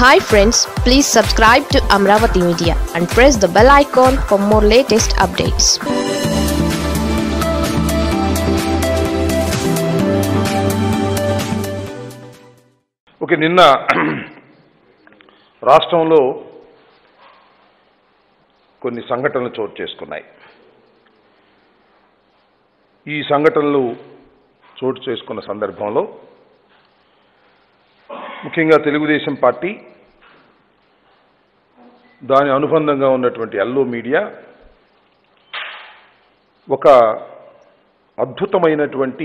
hi friends please subscribe to Amaravati media and press the bell icon for more latest updates okay నిన్న రాష్ట్రంలో కొన్ని సంఘటనలు చోటు చేసుకున్నాయి ఈ సంఘటనలు చోటు చేసుకున్న సందర్భంలో ముఖ్యంగా తెలుగుదేశం పార్టీ దాని అనుబంధంగా ఉన్నటువంటి ఎల్లో మీడియా ఒక అద్భుతమైనటువంటి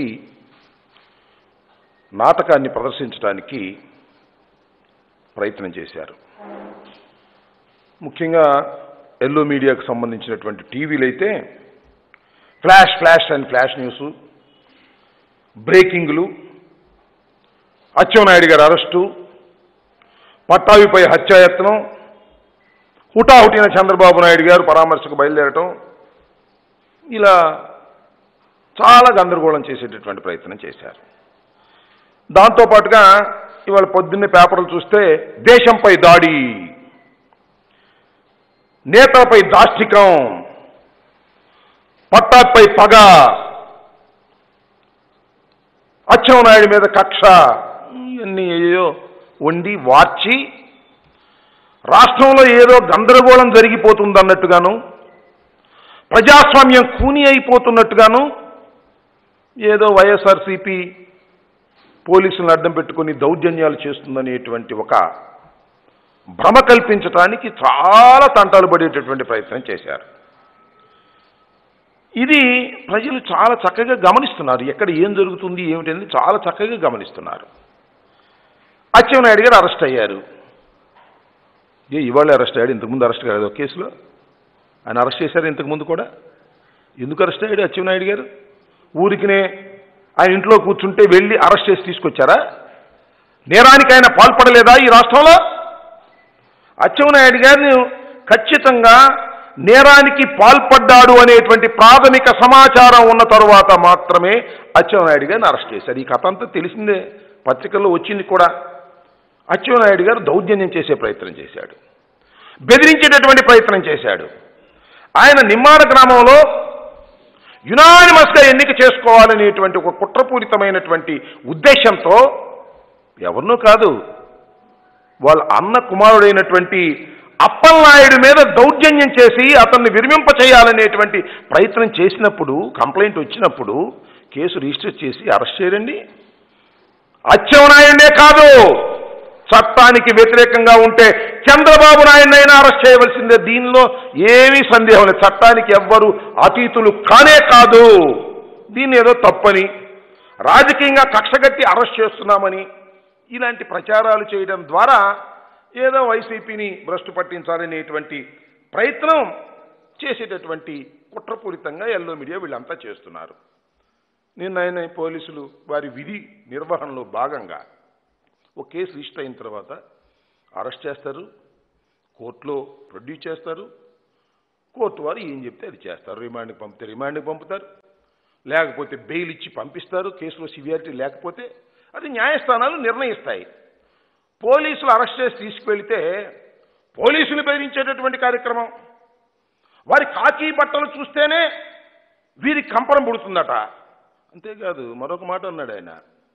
నాటకాన్ని ప్రదర్శించడానికి ప్రయత్నం చేశారు ముఖ్యంగా ఎల్లో మీడియాకు సంబంధించినటువంటి టీవీలు అయితే flash flash and flash news బ్రేకింగ్లు అచ్చెన్నాయుడు గారి అరెస్టు పట్టాభిపై హత్యాయత్నం హుటాహుటిన చంద్రబాబు నాయుడు గారు పరామర్శకు బయలుదేరటం ఇలా చాలా గందరగోళం చేసేటటువంటి ప్రయత్నం చేశారు దాంతోపాటుగా ఇవాళ పొద్దున్నే పేపర్లు చూస్తే దేశంపై దాడి నేతలపై దాష్టికం పట్టాపై పగ అచ్చెన్నాయుడు మీద కక్ష ఇవన్నీ ఏదో వండి వార్చి రాష్ట్రంలో ఏదో గందరగోళం జరిగిపోతుందన్నట్టుగాను ప్రజాస్వామ్యం కూని అయిపోతున్నట్టుగాను ఏదో వైఎస్ఆర్సీపీ పోలీసులను అడ్డం పెట్టుకుని దౌర్జన్యాలు చేస్తుందనేటువంటి ఒక భ్రమ కల్పించడానికి చాలా తంటాలు పడేటటువంటి ప్రయత్నం చేశారు ఇది ప్రజలు చాలా చక్కగా గమనిస్తున్నారు ఎక్కడ ఏం జరుగుతుంది ఏమిటనేది చాలా చక్కగా గమనిస్తున్నారు అచ్చెన్నాయుడు గారు అరెస్ట్ అయ్యారు ఏ ఇవాళ అరెస్ట్ అయ్యాడు ఇంతకుముందు అరెస్ట్ కాలేదు ఒక కేసులో ఆయన అరెస్ట్ చేశారు ఇంతకుముందు కూడా ఎందుకు అరెస్ట్ అయ్యాడు అచ్చెన్నాయుడు గారు ఊరికినే ఆయన ఇంట్లో కూర్చుంటే వెళ్ళి అరెస్ట్ చేసి తీసుకొచ్చారా నేరానికి ఆయన పాల్పడలేదా ఈ రాష్ట్రంలో అచ్చెన్నాయుడు గారిని ఖచ్చితంగా నేరానికి పాల్పడ్డాడు అనేటువంటి ప్రాథమిక సమాచారం ఉన్న తరువాత మాత్రమే అచ్చెన్నాయుడు గారిని అరెస్ట్ చేశారు ఈ కథ అంతా తెలిసిందే పత్రికల్లో వచ్చింది కూడా అచ్చెన్నాయుడు గారు దౌర్జన్యం చేసే ప్రయత్నం చేశాడు బెదిరించేటటువంటి ప్రయత్నం చేశాడు ఆయన నిమ్మాడ గ్రామంలో యునానిమస్గా ఎన్నిక చేసుకోవాలనేటువంటి ఒక కుట్రపూరితమైనటువంటి ఉద్దేశంతో ఎవరినో కాదు వాళ్ళ అన్న కుమారుడైనటువంటి అప్పలనాయుడు మీద దౌర్జన్యం చేసి అతన్ని విరమింప చేయాలనేటువంటి ప్రయత్నం చేసినప్పుడు కంప్లైంట్ వచ్చినప్పుడు కేసు రిజిస్టర్ చేసి అరెస్ట్ చేయరండి అచ్చెన్నాయుడే కాదు చట్టానికి వ్యతిరేకంగా ఉంటే చంద్రబాబు నాయుడినైనా అరెస్ట్ చేయవలసిందే దీనిలో ఏమీ సందేహం లేదు చట్టానికి ఎవ్వరు అతీతులు కానే కాదు దీన్ని ఏదో తప్పని రాజకీయంగా కక్షగట్టి అరెస్ట్ చేస్తున్నామని ఇలాంటి ప్రచారాలు చేయడం ద్వారా ఏదో వైసీపీని భ్రష్టు పట్టించాలనేటువంటి ప్రయత్నం చేసేటటువంటి కుట్రపూరితంగా ఎల్లో మీడియా వీళ్ళంతా చేస్తున్నారు నిన్న ఆయన పోలీసులు వారి విధి నిర్వహణలో భాగంగా ఒక కేసు రిజిస్టర్ అయిన తర్వాత అరెస్ట్ చేస్తారు కోర్టులో ప్రొడ్యూస్ చేస్తారు కోర్టు వారు ఏం చెప్తే అది చేస్తారు రిమాండ్కి పంపితే రిమాండ్కి పంపుతారు లేకపోతే బెయిల్ ఇచ్చి పంపిస్తారు కేసులో సివియారిటీ లేకపోతే అది న్యాయస్థానాలు నిర్ణయిస్తాయి పోలీసులు అరెస్ట్ చేసి తీసుకువెళితే పోలీసులు బెదిరించేటటువంటి కార్యక్రమం వారి కాకి బట్టలు చూస్తేనే వీరికి కంపరం పుడుతుందట అంతేకాదు మరొక మాట అన్నాడు ఆయన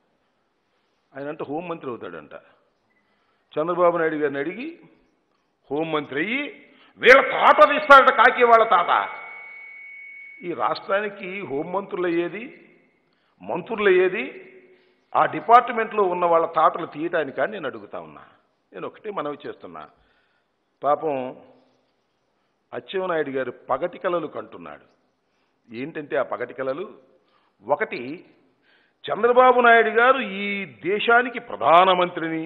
ఆయన అంటే హోంమంత్రి అవుతాడంట చంద్రబాబు నాయుడు గారిని అడిగి హోంమంత్రి అయ్యి వీళ్ళ తాత తీస్తాడట కాకి వాళ్ళ తాత ఈ రాష్ట్రానికి హోంమంత్రులు అయ్యేది మంత్రులు అయ్యేది ఆ డిపార్ట్మెంట్లో ఉన్న వాళ్ళ తాతలు తీయటానికా నేను అడుగుతా ఉన్నా నేను ఒకటే మనవి చేస్తున్నా పాపం అచ్చెన్నాయుడు గారు పగటి కలలు కంటున్నాడు ఏంటంటే ఆ పగటి కలలు ఒకటి చంద్రబాబు నాయుడు గారు ఈ దేశానికి ప్రధానమంత్రిని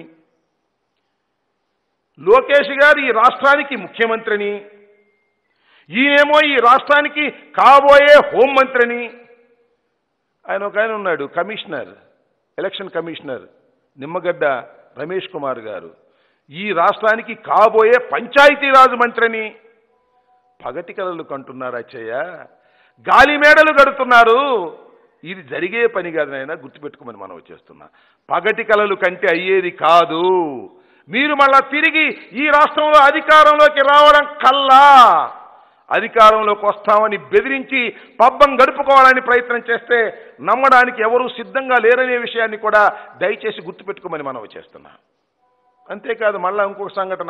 లోకేష్ గారు ఈ రాష్ట్రానికి ముఖ్యమంత్రిని ఈయనేమో ఈ రాష్ట్రానికి కాబోయే హోంమంత్రిని ఆయన ఒక ఆయన ఉన్నాడు commissioner election commissioner Nimmagadda Ramesh Kumar garu ఈ రాష్ట్రానికి కాబోయే పంచాయతీరాజ్ మంత్రిని పగటి కలలు కంటున్నారు అచ్చయ్య గాలి మేడలు గడుతున్నారు ఇది జరిగే పని కాదు నాయన గుర్తుపెట్టుకోమని మనం వచ్చేస్తున్నా పగటి కలలు కంటే అయ్యేది కాదు మీరు మళ్ళా తిరిగి ఈ రాష్ట్రంలో అధికారంలోకి రావడం కల్లా అధికారంలోకి వస్తామని బెదిరించి పబ్బం గడుపుకోవాలని ప్రయత్నం చేస్తే నమ్మడానికి ఎవరూ సిద్ధంగా లేరనే విషయాన్ని కూడా దయచేసి గుర్తుపెట్టుకోమని మనవి చేస్తున్నా అంతేకాదు మళ్ళా ఇంకొక సంఘటన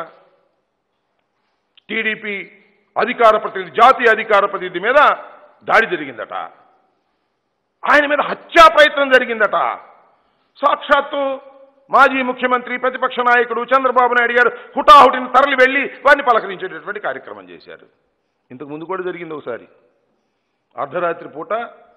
టీడీపీ అధికార ప్రతినిధి జాతీయ అధికార ప్రతినిధి మీద దాడి జరిగిందట ఆయన మీద హత్యా ప్రయత్నం జరిగిందట సాక్షాత్తు మాజీ ముఖ్యమంత్రి ప్రతిపక్ష నాయకుడు చంద్రబాబు నాయుడు గారు హుటాహుటిని తరలి వెళ్ళి వారిని పలకరించేటటువంటి కార్యక్రమం చేశారు ఇంతకు ముందు కూడా జరిగింది ఒకసారి అర్ధరాత్రి పూట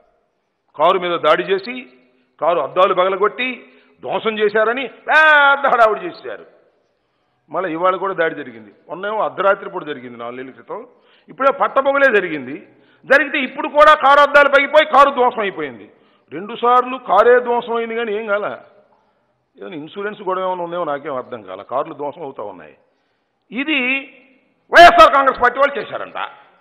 కారు మీద దాడి చేసి కారు అద్దాలు పగలగొట్టి ధ్వంసం చేశారని పెద్ద హడావుడి చేశారు మళ్ళీ ఇవాళ కూడా దాడి జరిగింది మొన్నేమో అర్ధరాత్రి పూట జరిగింది నాలుగేళ్ల క్రితం ఇప్పుడే పట్టపొగలే జరిగింది జరిగితే ఇప్పుడు కూడా కారు అద్దాలు పగిపోయి కారు ధ్వంసం అయిపోయింది రెండు సార్లు కారే ధ్వంసం అయింది కానీ ఏం కాల ఏదైనా ఇన్సూరెన్స్ కూడా ఏమైనా ఉందేమో నాకేం అర్థం కాల కార్లు ధ్వంసం అవుతా ఉన్నాయి ఇది వైఎస్ఆర్ కాంగ్రెస్ పార్టీ వాళ్ళు చేశారంట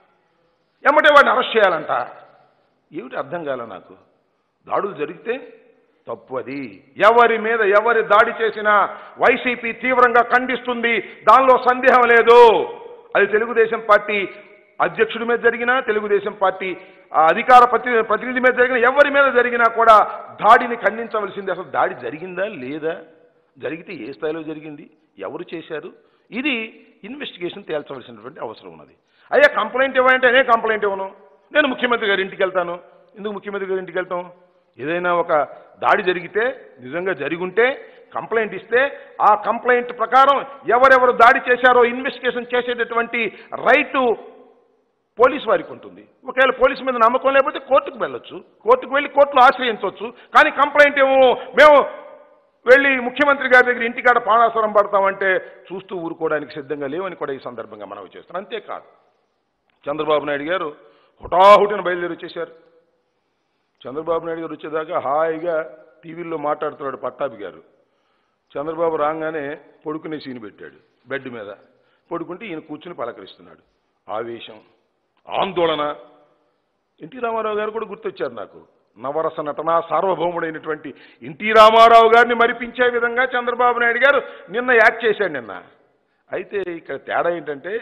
ఎమ్మటే వాడిని అరెస్ట్ చేయాలంట ఏమిటి అర్థం కాల నాకు దాడులు జరిగితే తప్పు అది ఎవరి మీద ఎవరి దాడి చేసినా వైసీపీ తీవ్రంగా ఖండిస్తుంది దానిలో సందేహం లేదు అది తెలుగుదేశం పార్టీ అధ్యక్షుడి మీద జరిగినా తెలుగుదేశం పార్టీ ఆ, అధికార ప్రతి ప్రతినిధి మీద జరిగినా ఎవరి మీద జరిగినా కూడా దాడిని ఖండించవలసింది అసలు దాడి జరిగిందా లేదా జరిగితే ఏ స్థాయిలో జరిగింది ఎవరు చేశారు ఇది ఇన్వెస్టిగేషన్ తేల్చవలసినటువంటి అవసరం ఉన్నది అయ్యా కంప్లైంట్ ఇవ్వాలంటే నేనే కంప్లైంట్ ఇవ్వను నేను ముఖ్యమంత్రి గారి ఇంటికి వెళ్తాను ఎందుకు ముఖ్యమంత్రి గారి ఇంటికి వెళ్తాం ఏదైనా ఒక దాడి జరిగితే నిజంగా జరిగుంటే కంప్లైంట్ ఇస్తే ఆ కంప్లైంట్ ప్రకారం ఎవరెవరు దాడి చేశారో ఇన్వెస్టిగేషన్ చేసేటటువంటి రైటు పోలీస్ వారికి ఉంటుంది ఒకవేళ పోలీసు మీద నమ్మకం లేకపోతే కోర్టుకు వెళ్ళొచ్చు కోర్టుకు వెళ్ళి కోర్టులో ఆశ్రయించవచ్చు కానీ కంప్లైంట్ ఏమో మేము వెళ్ళి ముఖ్యమంత్రి గారి దగ్గర ఇంటికాడ పానాసరం పడతామంటే చూస్తూ ఊరుకోవడానికి సిద్ధంగా లేవని కూడా ఈ సందర్భంగా మనవి చేస్తున్నాం అంతేకాదు చంద్రబాబు నాయుడు గారు హుటాహుటిన బయలుదేరి వచ్చేశారు చంద్రబాబు నాయుడు గారు వచ్చేదాకా హాయిగా టీవీల్లో మాట్లాడుతున్నాడు పట్టాభి గారు చంద్రబాబు రాగానే పడుకునే సీన్ పెట్టాడు బెడ్ మీద పడుకుంటే ఈయన కూర్చుని పలకరిస్తున్నాడు ఆవేశం ఆందోళన ఎన్టీ రామారావు గారు కూడా గుర్తొచ్చారు నాకు నవరస నటన సార్వభౌముడైనటువంటి ఎన్టీ రామారావు గారిని మరిపించే విధంగా చంద్రబాబు నాయుడు గారు నిన్న యాక్ట్ చేశాడు నిన్న అయితే ఇక్కడ తేడా ఏంటంటే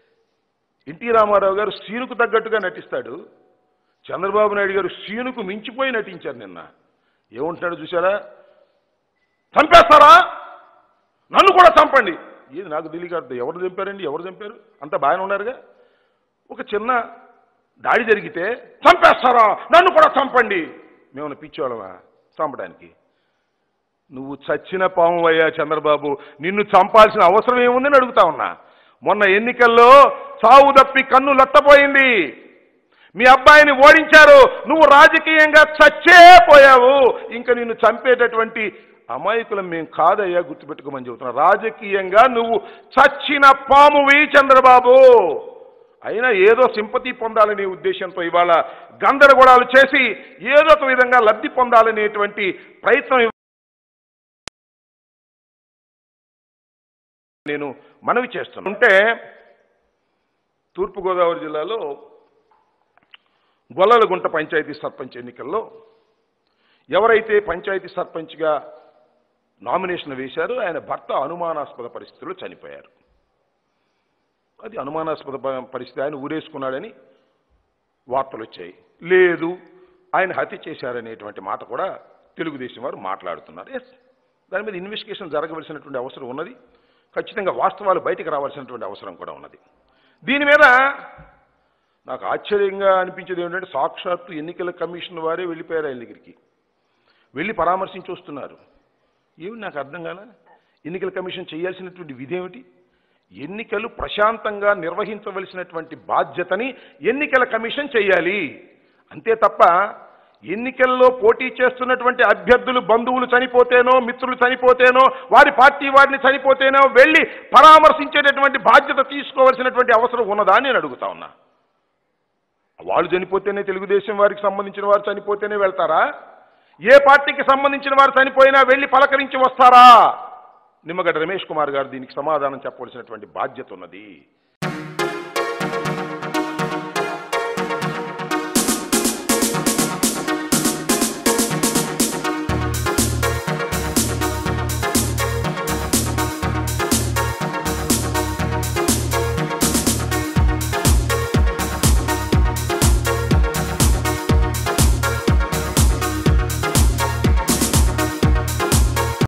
ఎన్టీ రామారావు గారు సీనుకు తగ్గట్టుగా నటిస్తాడు చంద్రబాబు నాయుడు గారు సీనుకు మించిపోయి నటించారు నిన్న ఏముంటున్నాడు చూసారా చంపేస్తారా నన్ను కూడా చంపండి ఏది నాకు తెలియదు ఎవరు చంపారండి ఎవరు చంపారు అంతా బాగానే ఉన్నారుగా ఒక చిన్న దాడి జరిగితే చంపేస్తారా నన్ను కూడా చంపండి మేము పిచ్చోళ్ళమా చంపడానికి నువ్వు చచ్చిన పాము అయ్యా చంద్రబాబు నిన్ను చంపాల్సిన అవసరం ఏముందని అడుగుతా ఉన్నా మొన్న ఎన్నికల్లో చావు తప్పి కన్ను లట్టపోయింది మీ అబ్బాయిని ఓడించారు నువ్వు రాజకీయంగా చచ్చే పోయావు ఇంకా నిన్ను చంపేటటువంటి అమాయకులం మేము కాదయ్యా గుర్తుపెట్టుకోమని చెబుతున్నా రాజకీయంగా నువ్వు చచ్చిన పామువి చంద్రబాబు అయినా ఏదో సింపతి పొందాలనే ఉద్దేశంతో ఇవాళ గందరగోళాలు చేసి ఏదో ఒక విధంగా లబ్ధి పొందాలనేటువంటి ప్రయత్నం నేను మనవి చేస్తున్నాను ఉంటే తూర్పుగోదావరి జిల్లాలో గొల్లలగుంట పంచాయతీ సర్పంచ్ ఎన్నికల్లో ఎవరైతే పంచాయతీ సర్పంచ్గా నామినేషన్ వేశారో ఆయన భర్త అనుమానాస్పద పరిస్థితుల్లో చనిపోయారు అది అనుమానాస్పద ప- పరిస్థితి ఆయన ఊరేసుకున్నాడని వార్తలు వచ్చాయి లేదు ఆయన హత్య చేశారనేటువంటి మాట కూడా తెలుగుదేశం వారు మాట్లాడుతున్నారు ఎస్ దాని మీద ఇన్వెస్టిగేషన్ జరగవలసినటువంటి అవసరం ఉన్నది ఖచ్చితంగా వాస్తవాలు బయటకు రావాల్సినటువంటి అవసరం కూడా ఉన్నది దీని మీద నాకు ఆశ్చర్యంగా అనిపించేది ఏంటంటే సాక్షాత్తు ఎన్నికల కమిషన్ వారే వెళ్ళిపోయారు ఆయన దగ్గరికి వెళ్ళి పరామర్శించి వస్తున్నారు ఏమి నాకు అర్థం కాల ఎన్నికల కమిషన్ చేయాల్సినటువంటి విధి ఏమిటి ఎన్నికలు ప్రశాంతంగా నిర్వహించవలసినటువంటి బాధ్యతని ఎన్నికల కమిషన్ చేయాలి అంతే తప్ప ఎన్నికల్లో పోటీ చేస్తున్నటువంటి అభ్యర్థులు బంధువులు చనిపోతేనో మిత్రులు చనిపోతేనో వారి పార్టీ వారిని చనిపోతేనో వెళ్ళి పరామర్శించేటటువంటి బాధ్యత తీసుకోవాల్సినటువంటి అవసరం ఉన్నదా అని నేను అడుగుతా ఉన్నా వాళ్ళు చనిపోతేనే తెలుగుదేశం వారికి సంబంధించిన వారు చనిపోతేనే వెళ్తారా ఏ పార్టీకి సంబంధించిన వారు చనిపోయినా వెళ్ళి పలకరించి వస్తారా నిమ్మగడ్డ రమేష్ కుమార్ గారు దీనికి సమాధానం చెప్పవలసినటువంటి బాధ్యత ఉన్నది